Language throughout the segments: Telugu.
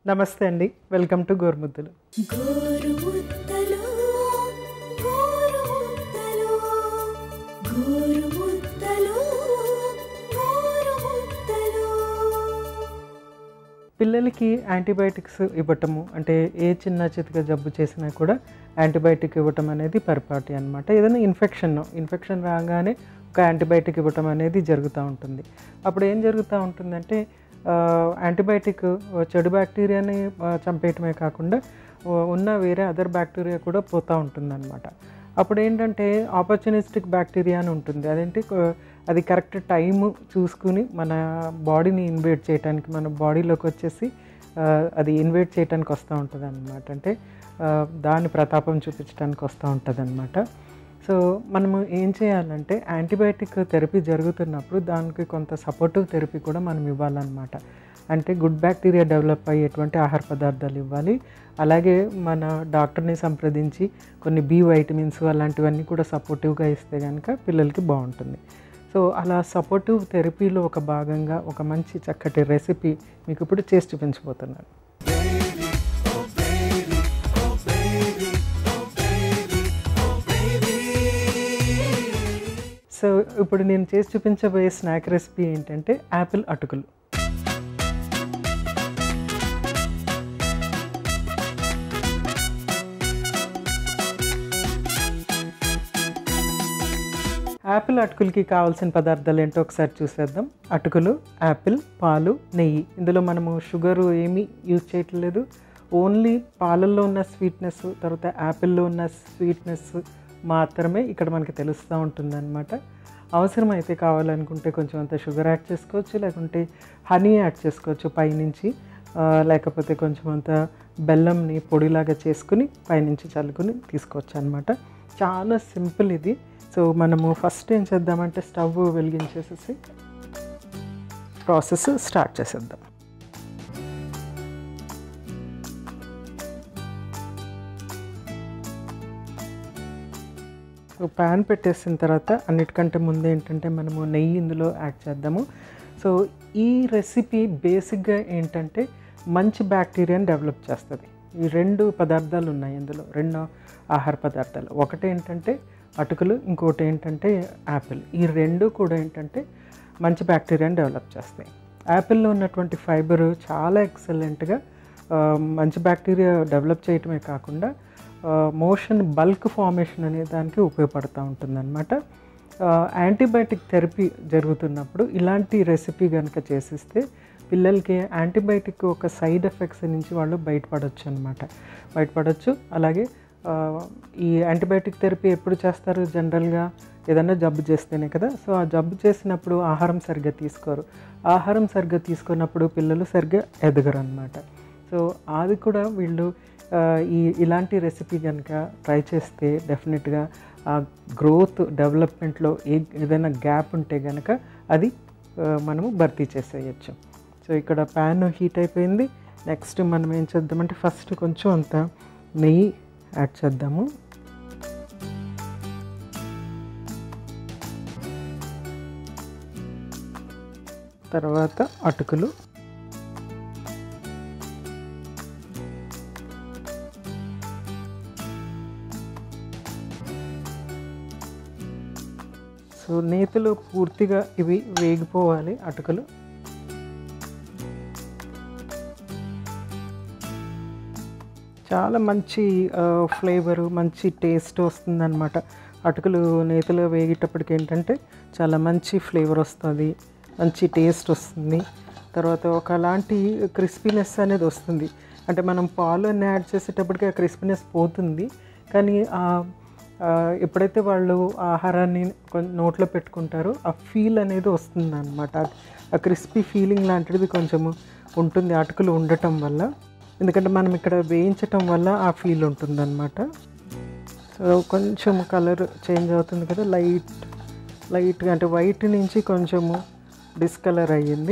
నమస్తే అండి వెల్కమ్ టు గోరుముద్దులు గోరుముద్దలు గోరుముద్దలు గోరుముద్దలు గోరుముద్దలు పిల్లలకి యాంటీబయాటిక్స్ ఇవ్వటము అంటే ఏ చిన్న చితక జబ్బు చేసినా కూడా యాంటీబయాటిక్ ఇవ్వటం అనేది పరిపాటి అనమాట ఏదైనా ఇన్ఫెక్షన్ ఇన్ఫెక్షన్ రాగానే ఒక యాంటీబయాటిక్ ఇవ్వటం అనేది జరుగుతూ ఉంటుంది అప్పుడు ఏం జరుగుతూ ఉంటుందంటే ఆ, యాంటీబయాటిక్ చెడు బ్యాక్టీరియాని ఆ, చంపేయటమే కాకుండా ఆ, ఉన్న వేరే అదర్ బ్యాక్టీరియా కూడా పోతూ ఉంటుందన్నమాట అప్పుడు ఏంటంటే ఆపర్చునిస్టిక్ బ్యాక్టీరియా అని ఉంటుంది అదేంటి కొ- అది కరెక్ట్ టైం చూసుకుని మన బాడీని ఇన్వేట్ చేయడానికి మన బాడీలోకి వచ్చేసి ఆ, అది ఇన్వేట్ చేయడానికి వస్తూ ఉంటుంది అనమాట అంటే ఆ, దాని ప్రతాపం చూపించడానికి వస్తూ ఉంటుంది అనమాట సో మనము ఏం చేయాలంటే యాంటీబయాటిక్ థెరపీ జరుగుతున్నప్పుడు దానికి కొంత సపోర్టివ్ థెరపీ కూడా మనం ఇవ్వాలన్నమాట అంటే గుడ్ బ్యాక్టీరియా డెవలప్ అయ్యేటువంటి ఆహార పదార్థాలు ఇవ్వాలి అలాగే మన డాక్టర్ని సంప్రదించి కొన్ని బి వైటమిన్స్ అలాంటివన్నీ కూడా సపోర్టివ్గా ఇస్తే కనుక పిల్లలకి బాగుంటుంది సో అలా సపోర్టివ్ థెరపీలో ఒక భాగంగా ఒక మంచి చక్కటి రెసిపీ మీకు ఇప్పుడు చేసి చూపించబోతున్నాను సో ఇప్పుడు నేను చేసి చూపించబోయే స్నాక్ రెసిపీ ఏంటంటే యాపిల్ అటుకులు యాపిల్ అటుకులకి కావాల్సిన పదార్థాలు ఏంటో ఒకసారి చూసేద్దాం అటుకులు యాపిల్ పాలు నెయ్యి ఇందులో మనము షుగరు ఏమీ యూజ్ చేయట్లేదు ఓన్లీ పాలల్లో ఉన్న స్వీట్నెస్ తర్వాత యాపిల్లో ఉన్న స్వీట్నెస్ మాత్రమే ఇక్కడ మనకి తెలుస్తూ ఉంటుందన్నమాట అవసరమైతే కావాలనుకుంటే కొంచెం అంత షుగర్ యాడ్ చేసుకోవచ్చు లేకుంటే హనీ యాడ్ చేసుకోవచ్చు పైనుంచి ఆ, లేకపోతే కొంచెం అంత బెల్లంని పొడిలాగా చేసుకుని పైనుంచి చల్లుకుని తీసుకోవచ్చు అనమాట చాలా సింపుల్ ఇది సో మనము ఫస్ట్ ఏం చేద్దామంటే స్టవ్ వెలిగించేసేసి ప్రాసెస్ స్టార్ట్ చేసేద్దాం సో ప్యాన్ పెట్టేసిన తర్వాత అన్నిటికంటే ముందు ఏంటంటే మనము నెయ్యి ఇందులో యాడ్ చేద్దాము సో ఈ రెసిపీ బేసిక్గా ఏంటంటే మంచి బ్యాక్టీరియాని డెవలప్ చేస్తుంది ఈ రెండు పదార్థాలు ఉన్నాయి ఇందులో రెండు ఆహార పదార్థాలు ఒకటి ఏంటంటే అటుకులు ఇంకోటి ఏంటంటే యాపిల్ ఈ రెండు కూడా ఏంటంటే మంచి బ్యాక్టీరియాని డెవలప్ చేస్తాయి యాపిల్లో ఉన్నటువంటి ఫైబర్ చాలా ఎక్సలెంట్గా మంచి బ్యాక్టీరియా డెవలప్ చేయటమే కాకుండా మోషన్ బల్క్ ఫార్మేషన్ అనే దానికి ఉపయోగపడుతూ ఉంటుందన్నమాట యాంటీబయాటిక్ థెరపీ జరుగుతున్నప్పుడు ఇలాంటి రెసిపీ కనుక చేసిస్తే పిల్లలకి యాంటీబయాటిక్ ఒక సైడ్ ఎఫెక్ట్స్ నుంచి వాళ్ళు బయటపడవచ్చు అనమాట బయటపడవచ్చు అలాగే ఆ, ఈ యాంటీబయాటిక్ థెరపీ ఎప్పుడు చేస్తారు జనరల్గా ఏదైనా జబ్బు చేస్తేనే కదా సో ఆ జబ్బు చేసినప్పుడు ఆహారం సరిగ్గా తీసుకోరు ఆహారం సరిగ్గా తీసుకున్నప్పుడు పిల్లలు సరిగ్గా ఎదగరు అనమాట సో అది కూడా వీళ్ళు ఆ, ఈ ఇలాంటి రెసిపీ కనుక ట్రై చేస్తే డెఫినెట్గా ఆ గ్రోత్ డెవలప్మెంట్లో ఏ ఏదైనా గ్యాప్ ఉంటే కనుక అది ఆ, మనము భర్తీ చేసేయచ్చు సో ఇక్కడ ప్యాన్ హీట్ అయిపోయింది నెక్స్ట్ మనం ఏం చేద్దామంటే ఫస్ట్ కొంచెం అంత నెయ్యి యాడ్ చేద్దాము తర్వాత అటుకులు సో నేతిలో పూర్తిగా ఇవి వేగిపోవాలి అటుకులు చాలా మంచి ఫ్లేవరు మంచి టేస్ట్ వస్తుందన్నమాట అటుకులు నేతిలో వేగేటప్పటికి ఏంటంటే చాలా మంచి ఫ్లేవర్ వస్తుంది మంచి టేస్ట్ వస్తుంది తర్వాత ఒకలాంటి క్రిస్పీనెస్ అనేది వస్తుంది అంటే మనం పాలు అన్ని యాడ్ చేసేటప్పటికి ఆ క్రిస్పీనెస్ పోతుంది కానీ ఆ ఆ, ఎప్పుడైతే వాళ్ళు ఆహారాన్ని కొంచెం నోట్లో పెట్టుకుంటారో ఆ ఫీల్ అనేది వస్తుంది అనమాట ఆ క్రిస్పీ ఫీలింగ్ లాంటిది కొంచెము ఉంటుంది అటుకులు ఉండటం వల్ల ఎందుకంటే మనం ఇక్కడ వేయించటం వల్ల ఆ ఫీల్ ఉంటుందన్నమాట సో కొంచెం కలర్ చేంజ్ అవుతుంది కదా లైట్ లైట్గా అంటే వైట్ నుంచి కొంచెము డిస్కలర్ అయ్యింది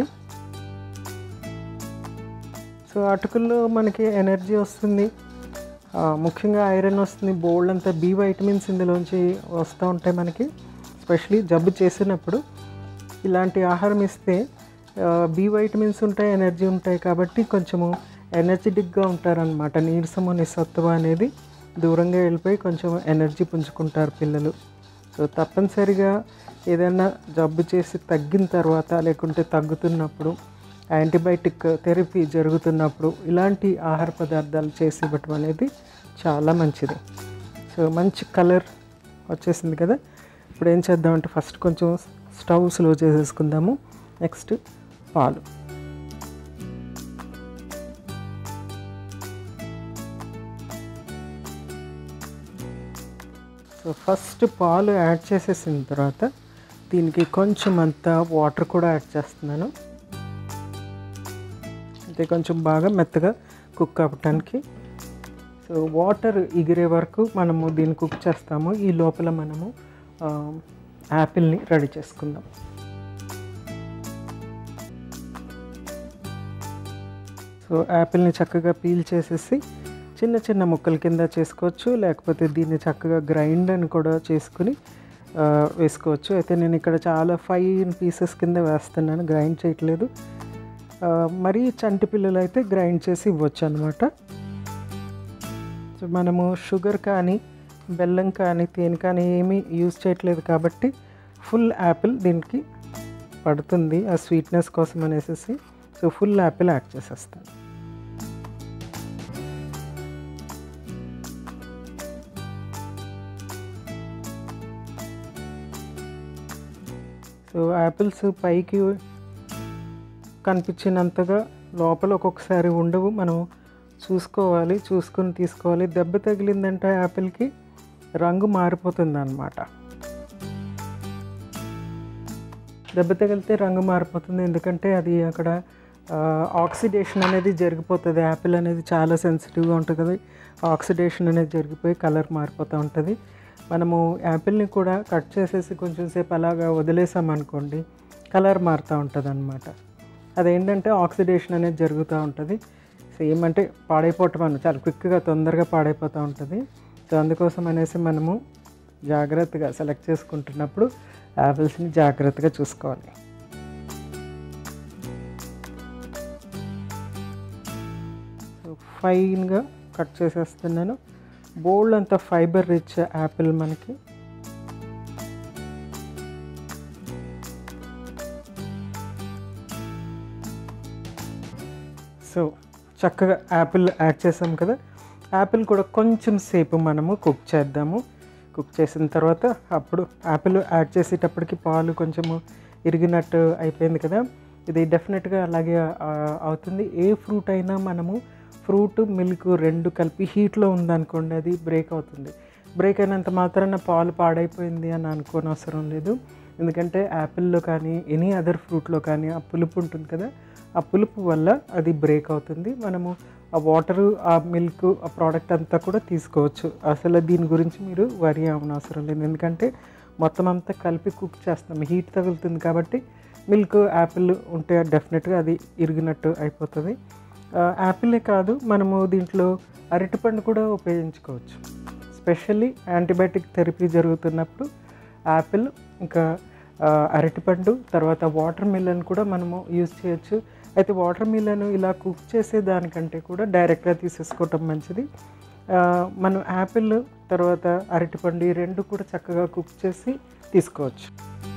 సో అటుకుల్లో మనకి ఎనర్జీ వస్తుంది ఆ, ముఖ్యంగా ఐరన్ వస్తుంది బోల్డ్ అంతా బి వైటమిన్స్ ఇందులోంచి వస్తూ ఉంటాయి మనకి స్పెషలీ జబ్బు చేసినప్పుడు ఇలాంటి ఆహారం ఇస్తే బి వైటమిన్స్ ఉంటాయి ఎనర్జీ ఉంటాయి కాబట్టి కొంచెము ఎనర్జెటిక్గా ఉంటారనమాట నీరసము నిస్సత్వ అనేది దూరంగా వెళ్ళిపోయి కొంచెం ఎనర్జీ పుంజుకుంటారు పిల్లలు సో తప్పనిసరిగా ఏదైనా జబ్బు చేసి తగ్గిన తర్వాత లేకుంటే తగ్గుతున్నప్పుడు యాంటీబయాటిక్ థెరపీ జరుగుతున్నప్పుడు ఇలాంటి ఆహార పదార్థాలు చేసి ఇవ్వటం అనేది చాలా మంచిది సో మంచి కలర్ వచ్చేసింది కదా ఇప్పుడు ఏం చేద్దామంటే ఫస్ట్ కొంచెం స్టవ్ స్లో చేసేసుకుందాము నెక్స్ట్ పాలు సో ఫస్ట్ పాలు యాడ్ చేసేసిన తర్వాత దీనికి కొంచెం అంత వాటర్ కూడా యాడ్ చేస్తున్నాను అంటే కొంచెం బాగా మెత్తగా కుక్ అవ్వటానికి సో వాటర్ ఎగిరే వరకు మనము దీన్ని కుక్ చేస్తాము ఈ లోపల మనము ఆ, యాపిల్ని రెడీ చేసుకుందాం సో యాపిల్ని చక్కగా పీల్ చేసేసి చిన్న చిన్న ముక్కల కింద చేసుకోవచ్చు లేకపోతే దీన్ని చక్కగా గ్రైండ్ అని కూడా చేసుకుని ఆ, వేసుకోవచ్చు అయితే నేను ఇక్కడ చాలా ఫైన్ పీసెస్ కింద వేస్తున్నాను గ్రైండ్ చేయట్లేదు ఆ, మరీ చంటి పిల్లలు అయితే గ్రైండ్ చేసి ఇవ్వచ్చు అనమాట సో మనము షుగర్ కానీ బెల్లం కానీ తేనె కానీ ఏమీ యూజ్ చేయట్లేదు కాబట్టి ఫుల్ యాపిల్ దీనికి పడుతుంది ఆ స్వీట్నెస్ కోసం అనేసి సో ఫుల్ యాపిల్ యాడ్ చేసేస్తాను సో యాపిల్స్ పైకి కనిపించినంతగా లోపల ఒక్కొక్కసారి ఉండవు మనం చూసుకోవాలి చూసుకుని తీసుకోవాలి దెబ్బ తగిలిందంటే యాపిల్కి రంగు మారిపోతుంది అన్నమాట దెబ్బ తగిలితే రంగు మారిపోతుంది ఎందుకంటే అది అక్కడ ఆ, ఆక్సిడేషన్ అనేది జరిగిపోతుంది యాపిల్ అనేది చాలా సెన్సిటివ్గా ఉంటుంది కదా ఆక్సిడేషన్ అనేది జరిగిపోయి కలర్ మారిపోతూ ఉంటుంది మనము యాపిల్ని కూడా కట్ చేసేసి కొంచెం సేపు అలాగా వదిలేసామనుకోండి కలర్ మారుతూ ఉంటుంది అనమాట అదేంటంటే ఆక్సిడేషన్ అనేది జరుగుతూ ఉంటుంది సేమ్ అంటే పాడైపోవటం అని చాలా క్విక్గా తొందరగా పాడైపోతూ ఉంటుంది సో అందుకోసం అనేసి మనము జాగ్రత్తగా సెలెక్ట్ చేసుకుంటున్నప్పుడు యాపిల్స్ని జాగ్రత్తగా చూసుకోవాలి సో ఫైన్గా కట్ చేసేస్తున్నాను బోల్డ్ అంత ఫైబర్ రిచ్ యాపిల్ మనకి సో చక్కగా యాపిల్ యాడ్ చేసాం కదా యాపిల్ కూడా కొంచెం సేపు మనము కుక్ చేద్దాము కుక్ చేసిన తర్వాత అప్పుడు యాపిల్ యాడ్ చేసేటప్పటికి పాలు కొంచెము ఇరిగినట్టు అయిపోయింది కదా ఇది డెఫినెట్గా అలాగే ఆ, అవుతుంది ఏ ఫ్రూట్ అయినా మనము ఫ్రూట్ మిల్క్ రెండు కలిపి హీట్లో ఉందనుకోండి అది బ్రేక్ అవుతుంది బ్రేక్ అయినంత మాత్రాన పాలు పాడైపోయింది అని అనుకోని అవసరం లేదు ఎందుకంటే యాపిల్లో కానీ ఎనీ అదర్ ఫ్రూట్లో కానీ ఆ పులుపు ఉంటుంది కదా ఆ పులుపు వల్ల అది బ్రేక్ అవుతుంది మనము ఆ వాటరు ఆ మిల్క్ ఆ ప్రోడక్ట్ అంతా కూడా తీసుకోవచ్చు అసలు దీని గురించి మీరు వరి అవనవసరం లేదు ఎందుకంటే మొత్తం అంతా కలిపి కుక్ చేస్తాం హీట్ తగులుతుంది కాబట్టి మిల్క్ యాపిల్ ఉంటే డెఫినెట్గా అది ఇరిగినట్టు అయిపోతుంది ఆ, యాపిలే కాదు మనము దీంట్లో అరటిపండు కూడా ఉపయోగించుకోవచ్చు స్పెషల్లీ యాంటీబయాటిక్ థెరపీ జరుగుతున్నప్పుడు యాపిల్ ఇంకా ఆ, అరటిపండు తర్వాత వాటర్ మిల్లన్ కూడా మనము యూజ్ చేయొచ్చు అయితే వాటర్ మిల్లన్ ఇలా కుక్ చేసే దానికంటే కూడా డైరెక్ట్గా తీసేసుకోవటం మంచిది ఆ, మనం యాపిల్ తర్వాత అరటిపండు ఈ రెండు కూడా చక్కగా కుక్ చేసి తీసుకోవచ్చు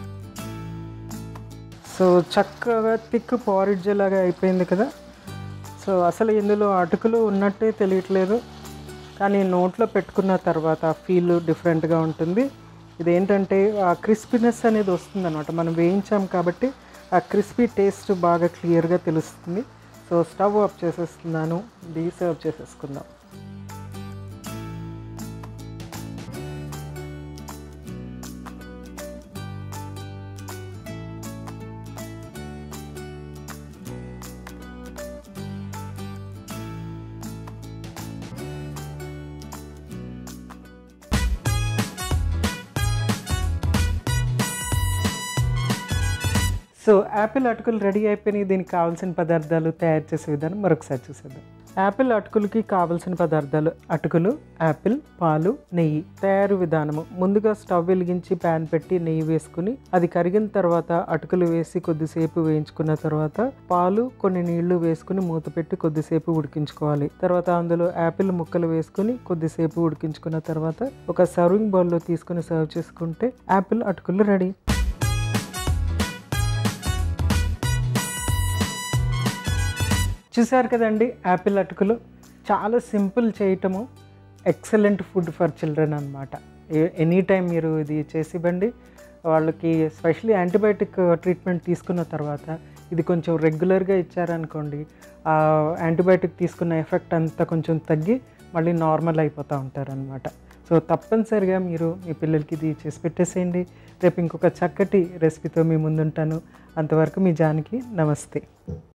సో చక్కగా థిక్ పారిడ్జ్ లాగా అయిపోయింది కదా సో అసలు ఇందులో అటుకులు ఉన్నట్టే తెలియట్లేదు కానీ నోట్లో పెట్టుకున్న తర్వాత ఫీల్ డిఫరెంట్గా ఉంటుంది ఇదేంటంటే ఆ క్రిస్పీనెస్ అనేది వస్తుంది అనమాట మనం వేయించాం కాబట్టి ఆ క్రిస్పీ టేస్ట్ బాగా క్లియర్గా తెలుస్తుంది సో స్టవ్ ఆఫ్ చేసేస్తున్నాను ఇది సర్వ్ చేసేసుకుందాం సో యాపిల్ అటుకులు రెడీ అయిపోయినాయి దీనికి కావాల్సిన పదార్థాలు తయారు చేసే విధానం మరొకసారి చూసేద్దాం యాపిల్ అటుకులకి కావలసిన పదార్థాలు అటుకులు యాపిల్ పాలు నెయ్యి తయారు విధానము ముందుగా స్టవ్ వెలిగించి ప్యాన్ పెట్టి నెయ్యి వేసుకుని అది కరిగిన తర్వాత అటుకులు వేసి కొద్దిసేపు వేయించుకున్న తర్వాత పాలు కొన్ని నీళ్లు వేసుకుని మూత పెట్టి కొద్దిసేపు ఉడికించుకోవాలి తర్వాత అందులో యాపిల్ ముక్కలు వేసుకుని కొద్దిసేపు ఉడికించుకున్న తర్వాత ఒక సర్వింగ్ బౌల్లో తీసుకుని సర్వ్ చేసుకుంటే యాపిల్ అటుకులు రెడీ చూసారు కదండి యాపిల్ అటుకులు చాలా సింపుల్ చేయటము ఎక్సలెంట్ ఫుడ్ ఫర్ చిల్డ్రన్ అనమాట ఎనీ టైం మీరు ఇది చేసి ఇవ్వండి వాళ్ళకి స్పెషలీ యాంటీబయాటిక్ ట్రీట్మెంట్ తీసుకున్న తర్వాత ఇది కొంచెం రెగ్యులర్గా ఇచ్చారనుకోండి ఆ యాంటీబయాటిక్ తీసుకున్న ఎఫెక్ట్ అంతా కొంచెం తగ్గి మళ్ళీ నార్మల్ అయిపోతూ ఉంటారనమాట సో తప్పనిసరిగా మీరు మీ పిల్లలకి ఇది చేసి పెట్టేసేయండి రేపు ఇంకొక చక్కటి రెసిపీతో మీ ముందుంటాను అంతవరకు మీ జానికి నమస్తే